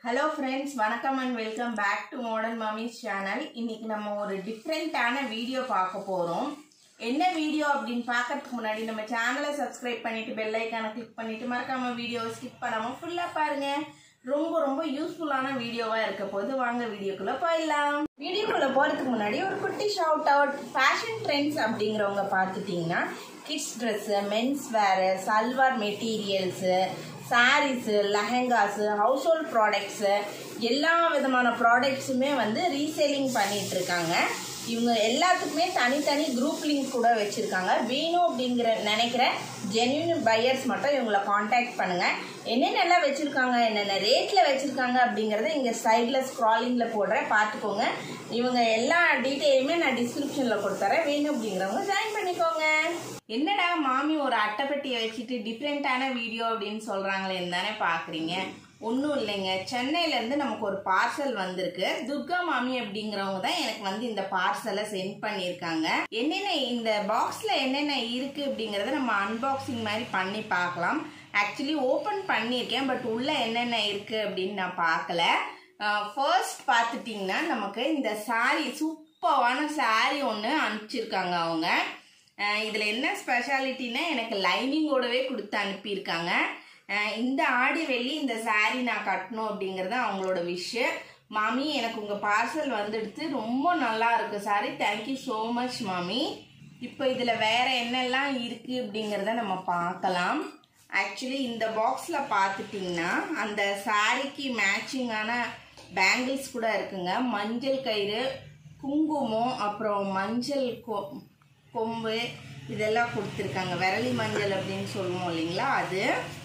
hello friends வணக்கம் and welcome back to modern mummies channel இன்னைக்கு நம்ம ஒரு டிஃப்ரெண்ட்டான வீடியோ பார்க்க போகிறோம் என்ன வீடியோ அப்படின்னு பார்க்கறதுக்கு முன்னாடி நம்ம சேனலை சப்ஸ்கிரைப் பண்ணிட்டு பெல் ஐக்கானை கிளிக் பண்ணிட்டு மறக்காம வீடியோவை ஸ்கிப் பண்ணாமல் ஃபுல்லாக பாருங்க ரொம்ப ரொம்ப யூஸ்ஃபுல்லான வீடியோவாக இருக்க போது வாங்க வீடியோக்குள்ளே போயிடலாம் வீடியோக்குள்ளே போகிறதுக்கு முன்னாடி ஒரு குட்டி ஷவுட் அவுட் ஃபேஷன் ட்ரெண்ட்ஸ் அப்படிங்கிறவங்க பார்த்துட்டிங்கன்னா kids dress mens wear salwar materials saris lehengas household products எல்லா விதமான ப்ராடக்ட்ஸுமே வந்து ரீசேலிங் பண்ணிட்டு இருக்காங்க இவங்க எல்லாத்துக்குமே தனித்தனி குரூப் லிங்க் கூட வச்சுருக்காங்க வேணும் அப்படிங்கிற நினைக்கிற ஜென்யூன் பையர்ஸ் மட்டும் இவங்களை காண்டாக்ட் பண்ணுங்கள் என்னென்னலாம் வச்சுருக்காங்க என்னென்ன ரேட்டில் வச்சுருக்காங்க அப்படிங்கிறத இங்கே சைடில் ஸ்க்ராலிங்கில் போடுறேன் பார்த்துக்கோங்க இவங்க எல்லா டீட்டெயிலுமே நான் டிஸ்கிரிப்ஷனில் கொடுத்துறேன் வேணும் அப்படிங்கிறவங்க ஜாயின் பண்ணிக்கோங்க என்னடா மாமி ஒரு அட்டைப்பெட்டியை வச்சுட்டு டிஃப்ரெண்ட்டான வீடியோ அப்படின்னு சொல்கிறாங்களேன்னு தானே பார்க்குறீங்க ஒன்றும் இல்லைங்க சென்னையிலேருந்து நமக்கு ஒரு பார்சல் வந்திருக்கு துர்கா மாமி அப்படிங்கிறவங்க தான் எனக்கு வந்து இந்த பார்சலை சென்ட் பண்ணியிருக்காங்க என்னென்ன இந்த பாக்ஸில் என்னென்ன இருக்குது அப்படிங்கிறத நம்ம அன்பாக்சிங் மாதிரி பண்ணி பார்க்கலாம் ஆக்சுவலி ஓப்பன் பண்ணியிருக்கேன் பட் உள்ளே என்னென்ன இருக்குது அப்படின்னு நான் பார்க்கல ஃபர்ஸ்ட் பார்த்துட்டிங்கன்னா நமக்கு இந்த சாரீ சூப்பரான சாரீ ஒன்று அனுப்பிச்சிருக்காங்க அவங்க இதில் என்ன ஸ்பெஷாலிட்டினா எனக்கு லைனிங்கோடவே கொடுத்து அனுப்பியிருக்காங்க இந்த ஆடி வெள்ளி இந்த சாரீ நான் கட்டணும் அப்படிங்கிறது அவங்களோட விஷ் மாமி எனக்கு உங்கள் பார்சல் வந்துடுத்து ரொம்ப நல்லா இருக்கு சாரி தேங்க்யூ ஸோ மச் மாமி இப்போ இதில் வேற என்னெல்லாம் இருக்குது அப்படிங்கிறத நம்ம பார்க்கலாம் ஆக்சுவலி இந்த பாக்ஸில் பார்த்துட்டிங்கன்னா அந்த சாரிக்கு மேட்சிங்கான பேங்கிள்ஸ் கூட இருக்குங்க மஞ்சள் கயிறு குங்குமம் அப்புறம் மஞ்சள் கொ கொம்பு இதெல்லாம் கொடுத்துருக்காங்க விரலி மஞ்சள் அப்படின்னு சொல்லுவோம் இல்லைங்களா அது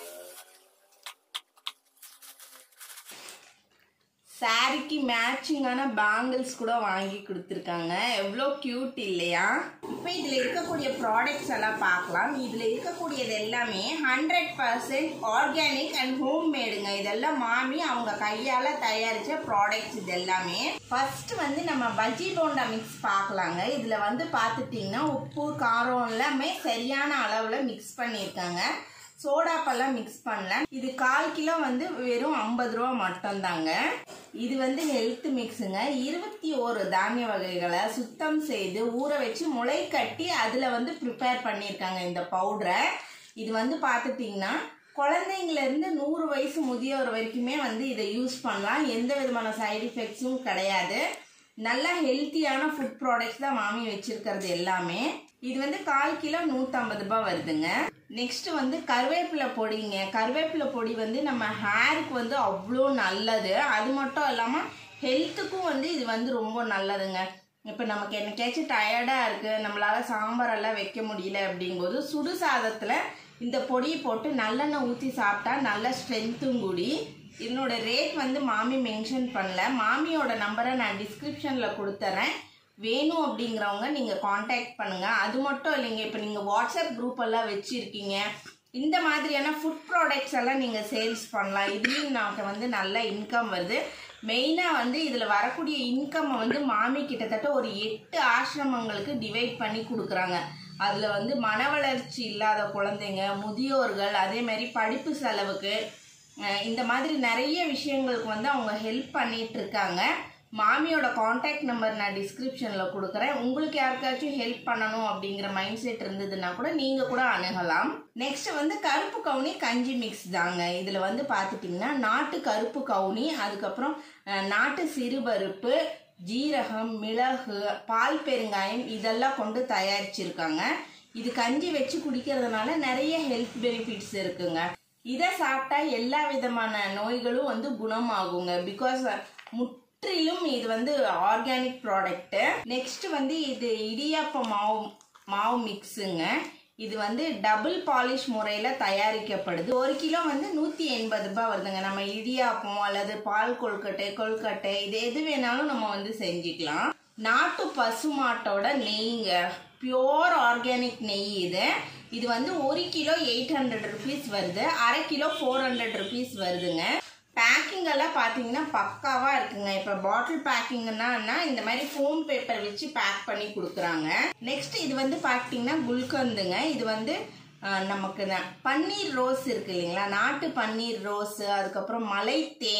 சாரிக்கு மேட்சிங்கான பேங்கிள்ஸ் கூட வாங்கி கொடுத்துருக்காங்க எவ்வளோ க்யூட் இல்லையா இப்போ இதில் இருக்கக்கூடிய ப்ராடக்ட்ஸ் எல்லாம் பார்க்கலாம் இதில் இருக்கக்கூடியது எல்லாமே hundred percent organic and home மேடுங்க இதெல்லாம் மாமி அவங்க கையால் தயாரித்த ப்ராடக்ட்ஸ் இது எல்லாமே ஃபர்ஸ்ட் வந்து நம்ம பஜ்ஜி போண்டா மிக்ஸ் பார்க்கலாங்க இதில் வந்து பார்த்துட்டிங்கன்னா உப்பு காரம் எல்லாமே சரியான அளவில் மிக்ஸ் பண்ணியிருக்காங்க சோடாப்பெல்லாம் மிக்ஸ் பண்ணல இது கால் கிலோ வந்து வெறும் ஐம்பது ரூபா மட்டும்தாங்க இது வந்து ஹெல்த் மிக்ஸுங்க இருபத்தி ஓரு தானிய வகைகளை சுத்தம் செய்து ஊற வச்சு முளை கட்டி அதில் வந்து ப்ரிப்பேர் பண்ணியிருக்காங்க இந்த பவுடரை இது வந்து பார்த்துட்டிங்கன்னா குழந்தைங்கலேருந்து நூறு வயசு முதியோர் வரைக்குமே வந்து இதை யூஸ் பண்ணலாம் எந்த விதமான சைடு எஃபெக்ட்ஸும் கிடையாது நல்லா ஹெல்த்தியான ஃபுட் ப்ராடக்ட்ஸ் தான் மாமி வச்சிருக்கிறது எல்லாமே இது வந்து கால் கிலோ நூற்றம்பது ரூபாய் வருதுங்க நெக்ஸ்ட் வந்து கருவேப்பிலை பொடிங்க கருவேப்பிலை பொடி வந்து நம்ம ஹேருக்கு வந்து அவ்வளோ நல்லது அது மட்டும் இல்லாமல் ஹெல்த்துக்கும் வந்து இது வந்து ரொம்ப நல்லதுங்க இப்போ நமக்கு என்னைக்காச்சும் டயர்டாக இருக்குது நம்மளால் சாம்பாரெல்லாம் வைக்க முடியல அப்படிங்கும்போது சுடு சாதத்தில் இந்த பொடியை போட்டு நல்லெண்ணெய் ஊற்றி சாப்பிட்டா நல்ல ஸ்ட்ரென்த்தும் கூடி இதனோட ரேட் வந்து மாமி மென்ஷன் பண்ணல மாமியோட நம்பரை நான் டிஸ்கிரிப்ஷனில் கொடுத்துறேன் வேணும் அப்படிங்கிறவங்க நீங்கள் காண்டாக்ட் பண்ணுங்கள் அது மட்டும் இல்லைங்க இப்போ நீங்கள் வாட்ஸ்அப் குரூப் எல்லாம் வச்சுருக்கீங்க இந்த மாதிரியான ஃபுட் ப்ராடக்ட்ஸ் எல்லாம் நீங்கள் சேல்ஸ் பண்ணலாம் இதுலேயும் நமக்கு வந்து நல்ல இன்கம் வருது மெயினாக வந்து இதில் வரக்கூடிய இன்கம் வந்து மாமி கிட்டத்தட்ட ஒரு எட்டு ஆசிரமங்களுக்கு டிவைட் பண்ணி கொடுக்குறாங்க அதில் வந்து மன வளர்ச்சி இல்லாத குழந்தைங்க முதியோர்கள் அதே மாதிரி படிப்பு செலவுக்கு இந்த மாதிரி நிறைய விஷயங்களுக்கு வந்து அவங்க ஹெல்ப் பண்ணிட்டு இருக்காங்க மாமியோட காண்டாக்ட் நம்பர் நான் டிஸ்கிரிப்ஷனில் கொடுக்குறேன் உங்களுக்கு யாருக்காச்சும் ஹெல்ப் பண்ணணும் அப்படிங்கிற மைண்ட் செட் இருந்ததுன்னா கூட நீங்கள் கூட அணுகலாம் நெக்ஸ்ட் வந்து கருப்பு கவுனி கஞ்சி மிக்ஸ் தாங்க இதில் வந்து பார்த்துட்டிங்கன்னா நாட்டு கருப்பு கவுனி அதுக்கப்புறம் நாட்டு சிறுபருப்பு ஜீரகம் மிளகு பால் பெருங்காயம் இதெல்லாம் கொண்டு தயாரிச்சிருக்காங்க இது கஞ்சி வச்சு குடிக்கிறதுனால நிறைய ஹெல்த் பெனிஃபிட்ஸ் இருக்குங்க இதை சாப்பிட்டா எல்லா விதமான நோய்களும் வந்து குணமாகுங்க பிகாஸ் முற்றிலும் இது வந்து ஆர்கானிக் ப்ராடக்ட்டு நெக்ஸ்ட் வந்து இது இடியாப்ப மாவு மாவு மிக்ஸுங்க இது வந்து டபுள் பாலிஷ் முறையில் தயாரிக்கப்படுது ஒரு கிலோ வந்து நூற்றி எண்பது ரூபாய் வருதுங்க நம்ம இடியாப்பம் அல்லது பால் கொழுக்கட்டை கொழுக்கட்டை இது எது வேணாலும் நம்ம வந்து செஞ்சுக்கலாம் நாட்டு பசுமாட்டோட நெய்ங்க பியோர் ஆர்கானிக் நெய் இது இது வந்து ஒரு கிலோ எயிட் ஹண்ட்ரட் ருபீஸ் வருது அரை கிலோ ஃபோர் ஹண்ட்ரட் ருபீஸ் வருதுங்க பேக்கிங் எல்லாம் பார்த்தீங்கன்னா பக்காவாக இருக்குங்க இப்போ பாட்டில் பேக்கிங்னா இந்த மாதிரி ஃபோம் பேப்பர் வச்சு பேக் பண்ணி கொடுக்குறாங்க நெக்ஸ்ட் இது வந்து பார்த்தீங்கன்னா குல்கந்துங்க இது வந்து நமக்கு பன்னீர் ரோஸ் இருக்கு இல்லைங்களா நாட்டு பன்னீர் ரோஸ் அதுக்கப்புறம் மலை தேன்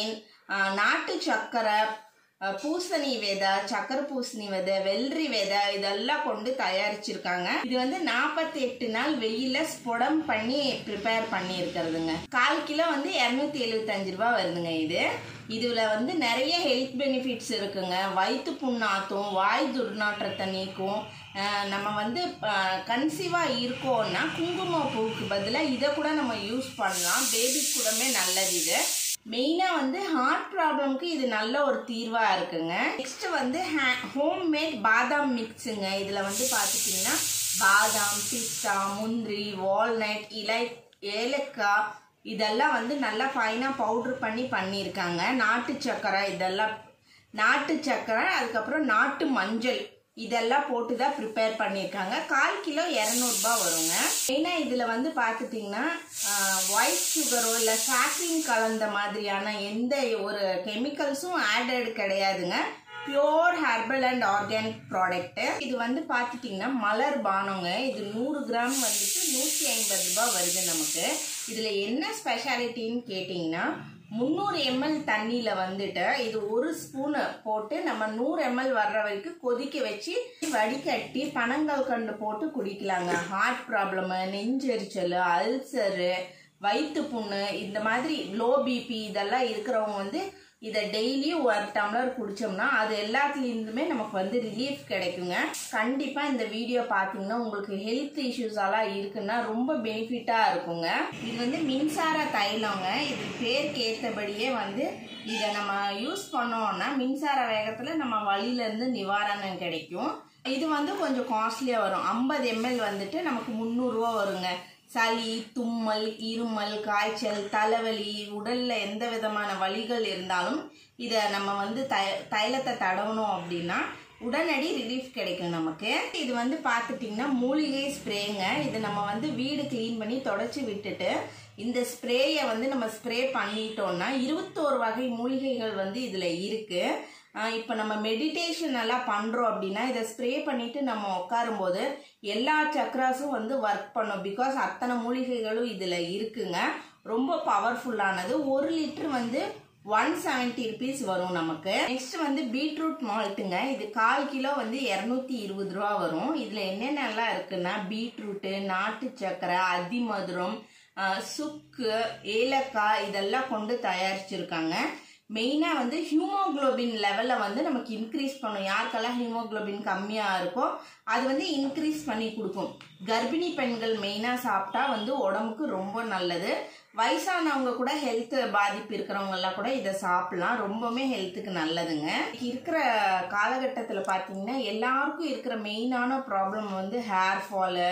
ஆஹ், நாட்டு சக்கரை அஹ், பூசணி விதை சக்கரை பூசணி விதை வெள்ளரி விதை இதெல்லாம் கொண்டு தயாரிச்சிருக்காங்க இது வந்து நாற்பத்தி எட்டு நாள் வெயில ஸ்புடம் பண்ணி ப்ரிப்பேர் பண்ணி இருக்கிறதுங்க கால் கிலோ வந்து இரநூத்தி எழுபத்தஞ்சு ரூபாய் வருதுங்க இது இதுல வந்து நிறைய ஹெல்த் பெனிஃபிட்ஸ் இருக்குங்க வயிற்று புண்ணாத்தும் வாய் துர்நாற்றத்தை நீக்கும் அஹ், நம்ம வந்து கன்சீவாக இருக்கோம்னா குங்குமப்பூவுக்கு பதிலாக இதை கூட நம்ம யூஸ் பண்ணலாம் பேபிக்கு கூடமே நல்லது இது மெயினாக வந்து ஹார்ட் ப்ராப்ளம்க்கு இது நல்ல ஒரு தீர்வாக இருக்குங்க நெக்ஸ்ட் வந்து ஹோம் மேட் பாதாம் மிக்ஸுங்க இதில் வந்து பார்த்துட்டிங்கன்னா பாதாம் பிஸ்தா முந்திரி வால்நட் இலை ஏலக்காய் இதெல்லாம் வந்து நல்லா ஃபைனாக பவுட்ரு பண்ணி பண்ணியிருக்காங்க நாட்டு சக்கரை இதெல்லாம் நாட்டு சக்கரை அதுக்கப்புறம் நாட்டு மஞ்சள் இதெல்லாம் போட்டு தான் ப்ரிப்பேர் பண்ணியிருக்காங்க கால் கிலோ இரநூறுபா வருங்க மெயினாக இதில் வந்து பார்த்துட்டிங்கன்னா ஒயிட் சுகரோ இல்லை சாக்ரின் கலந்த மாதிரியான எந்த ஒரு கெமிக்கல்ஸும் ஆடட் கிடையாதுங்க pure herbal and organic product இது வந்து பார்த்துட்டிங்கன்னா மலர் பானங்க இது நூறு கிராம் வந்துட்டு நூற்றி ஐம்பது ரூபாய் வருது நமக்கு இதில் என்ன ஸ்பெஷாலிட்டின்னு கேட்டிங்கன்னா முந்நூறு எம்எல் தண்ணியில் வந்துட்டு இது ஒரு ஸ்பூனு போட்டு நம்ம நூறு எம்எல் வர்ற வரைக்கும் கொதிக்க வச்சு வடிகட்டி பனங்கள் கண்டு போட்டு குடிக்கலாங்க ஹார்ட் ப்ராப்ளமு நெஞ்செரிச்சல் அல்சரு வயிற்று புண்ணு இந்த மாதிரி லோ பிபி இதெல்லாம் இருக்கிறவங்க வந்து இதை டெய்லியும் ஒரு டம்ளர் குடிச்சோம்னா அது எல்லாத்துலேருந்துமே நமக்கு வந்து ரிலீஃப் கிடைக்குங்க கண்டிப்பாக இந்த வீடியோ பார்த்தீங்கன்னா உங்களுக்கு ஹெல்த் இஷ்யூஸ் எல்லாம் இருக்குன்னா ரொம்ப பெனிஃபிட்டாக இருக்குங்க இது வந்து மின்சார தைலங்க இது பேருக்கு ஏற்றபடியே வந்து இதை நம்ம யூஸ் பண்ணோம்னா மின்சார வேகத்தில் நம்ம வலியிலேருந்து நிவாரணம் கிடைக்கும் இது வந்து கொஞ்சம் காஸ்ட்லியாக வரும் ஐம்பது எம்எல் வந்துட்டு நமக்கு முந்நூறுரூவா வருங்க சளி தும்மல் இருமல் காய்ச்சல் தலைவலி உடல்ல எந்த விதமான வலிகள் இருந்தாலும் இதை நம்ம வந்து தை தைலத்தை தடவணும் அப்படின்னா உடனடி ரிலீஃப் கிடைக்கும் நமக்கு இது வந்து பார்த்துட்டிங்கன்னா மூலிகை ஸ்ப்ரேங்க இது நம்ம வந்து வீடு க்ளீன் பண்ணி தொடச்சி விட்டுட்டு இந்த ஸ்ப்ரேயை வந்து நம்ம ஸ்ப்ரே பண்ணிட்டோம்னா இருபத்தோரு வகை மூலிகைகள் வந்து இதில் இருக்குது இப்போ நம்ம மெடிடேஷன் எல்லாம் பண்ணுறோம் அப்படின்னா இதை ஸ்ப்ரே பண்ணிட்டு நம்ம உட்காரும்போது எல்லா சக்ராஸும் வந்து ஒர்க் பண்ணும் பிகாஸ் அத்தனை மூலிகைகளும் இதில் இருக்குங்க ரொம்ப பவர்ஃபுல்லானது ஒரு லிட்டர் வந்து ஒன் செவன்ட்டி ருபீஸ் வரும் நமக்கு நெக்ஸ்ட் வந்து பீட்ரூட் மால்ட்டுங்க இது கால் கிலோ வந்து இரநூத்தி இருபது ரூபா வரும் இதில் என்னென்னலாம் இருக்குன்னா பீட்ரூட்டு நாட்டு சக்கரை அதிமதுரம் ஆஹ், சுக்கு ஏலக்காய் இதெல்லாம் கொண்டு தயாரிச்சிருக்காங்க மெயினாக வந்து ஹியூமோகுளோபின் லெவலில் வந்து நமக்கு இன்க்ரீஸ் பண்ணும் யாருக்கெல்லாம் ஹியூமோகுளோபின் கம்மியாக இருக்கோ அது வந்து இன்க்ரீஸ் பண்ணி கொடுக்கும் கர்ப்பிணி பெண்கள் மெயினாக சாப்பிட்டா வந்து உடம்புக்கு ரொம்ப நல்லது வயசானவங்க கூட ஹெல்த் பாதிப்பு இருக்கிறவங்க எல்லாம் கூட இதை சாப்பிடலாம் ரொம்பவுமே ஹெல்த்துக்கு நல்லதுங்க இருக்கிற காலகட்டத்தில் பார்த்தீங்கன்னா எல்லாருக்கும் இருக்கிற மெயினான ப்ராப்ளம் வந்து ஹேர் ஃபாலு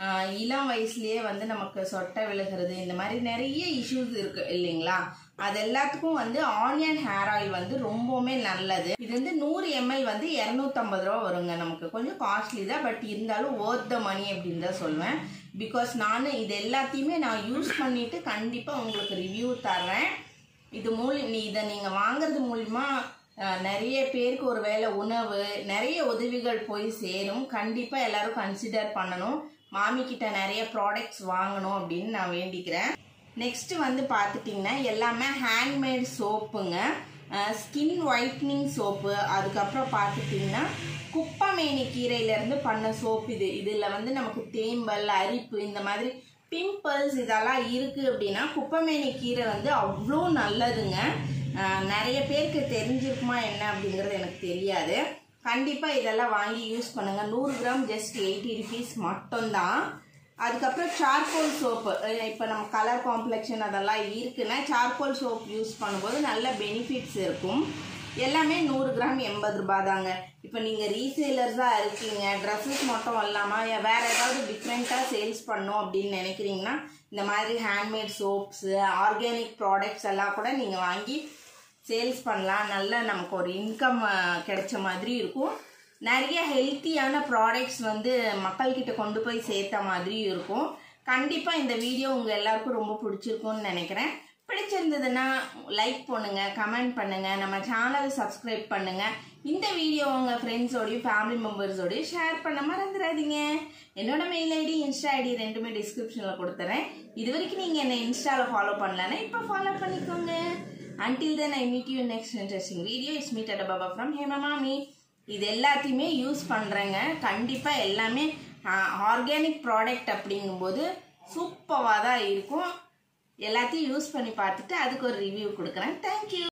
இளம் வயசுலயே வந்து நமக்கு சொட்டை விழுகிறது இந்த மாதிரி நிறைய இஷ்யூஸ் இருக்கு இல்லைங்களா அது எல்லாத்துக்கும் வந்து ஆனியன் ஹேர் ஆயில் வந்து ரொம்பவுமே நல்லது இது வந்து நூறு எம்எல் வந்து இரநூத்தம்பது ரூபா வருங்க நமக்கு கொஞ்சம் காஸ்ட்லி தான் பட் இருந்தாலும் ஒர்த் த மணி அப்படின்னு தான் சொல்லுவேன் பிகாஸ் நான் இது எல்லாத்தையுமே நான் யூஸ் பண்ணிட்டு கண்டிப்பாக உங்களுக்கு ரிவ்யூ தர்றேன் இது மூலி நீ இதை நீங்கள் வாங்குறது மூலிமா அஹ், நிறைய பேருக்கு ஒரு வேளை உணவு நிறைய உதவிகள் போய் சேரும் கண்டிப்பாக எல்லாரும் கன்சிடர் பண்ணணும் மாமி கிட்ட நிறைய ப்ராடக்ட்ஸ் வாங்கணும் அப்படின்னு நான் வேண்டிக்கிறேன் நெக்ஸ்ட் வந்து பார்த்துட்டிங்கன்னா எல்லாமே ஹேண்ட்மேட் சோப்புங்க ஸ்கின் ஒயிட்னிங் சோப்பு அதுக்கப்புறம் பார்த்துட்டிங்கன்னா குப்பமேனி கீரையிலேருந்து பண்ண சோப்பு இது இதில் வந்து நமக்கு தேம்பல் அரிப்பு இந்த மாதிரி பிம்பிள்ஸ் இதெல்லாம் இருக்குது அப்படின்னா குப்பமேனி கீரை வந்து அவ்வளோ நல்லதுங்க அஹ் நிறைய பேருக்கு தெரிஞ்சிருக்குமா என்ன அப்படிங்கிறது எனக்கு தெரியாது கண்டிப்பாக இதெல்லாம் வாங்கி யூஸ் பண்ணுங்கள் நூறு கிராம் ஜஸ்ட் எயிட்டி ருபீஸ் மட்டும்தான் அதுக்கப்புறம் சார்கோல் சோப்பு இப்போ நம்ம கலர் காம்ப்ளெக்ஷன் அதெல்லாம் இருக்குன்னா சார்கோல் சோப் யூஸ் பண்ணும்போது நல்ல பெனிஃபிட்ஸ் இருக்கும் எல்லாமே நூறு கிராம் எண்பது ரூபாய் தாங்க இப்போ நீங்கள் ரீசேலர்ஸாக இருக்கீங்க ட்ரெஸ்ஸஸ் மட்டும் இல்லாமல் வேறு ஏதாவது டிஃப்ரெண்ட்டாக சேல்ஸ் பண்ணோம் அப்படின்னு நினைக்கிறீங்கன்னா இந்த மாதிரி ஹேண்ட்மேட் சோப்ஸு ஆர்கானிக் ப்ராடக்ட்ஸ் எல்லாம் கூட நீங்கள் வாங்கி சேல்ஸ் பண்ணலாம் நல்ல நமக்கு ஒரு இன்கம் கிடைச்ச மாதிரி இருக்கும் நிறைய ஹெல்த்தியான ப்ராடக்ட்ஸ் வந்து மக்கள்கிட்ட கொண்டு போய் சேர்த்த மாதிரி இருக்கும் கண்டிப்பாக இந்த வீடியோ உங்கள் எல்லாருக்கும் ரொம்ப பிடிச்சிருக்கும்னு நினைக்கிறேன் பிடிச்சிருந்ததுன்னா லைக் பண்ணுங்க கமெண்ட் பண்ணுங்க நம்ம சேனல் சப்ஸ்கிரைப் பண்ணுங்க இந்த வீடியோ உங்கள் ஃப்ரெண்ட்ஸோடையும் ஃபேமிலி மெம்பர்ஸோடையும் ஷேர் பண்ண மறந்துடாதீங்க என்னோட மெயில் ஐடி இன்ஸ்டா ஐடி ரெண்டுமே டிஸ்கிரிப்ஷனில் கொடுத்துறேன் இது வரைக்கும் நீங்கள் என்னை இன்ஸ்டாவில் ஃபாலோ பண்ணலன்னா இப்போ ஃபாலோ பண்ணிக்கோங்க until then I meet you next interesting video is meet at Baba from Hema மாமி இது எல்லாத்தையுமே யூஸ் பண்ணுறேங்க கண்டிப்பாக எல்லாமே ஆர்கானிக் ப்ராடக்ட் அப்படிங்கும்போது சூப்பராக தான் இருக்கும் எல்லாத்தையும் யூஸ் பண்ணி பார்த்துட்டு அதுக்கு ஒரு ரிவ்யூ கொடுக்குறேன் தேங்க்யூ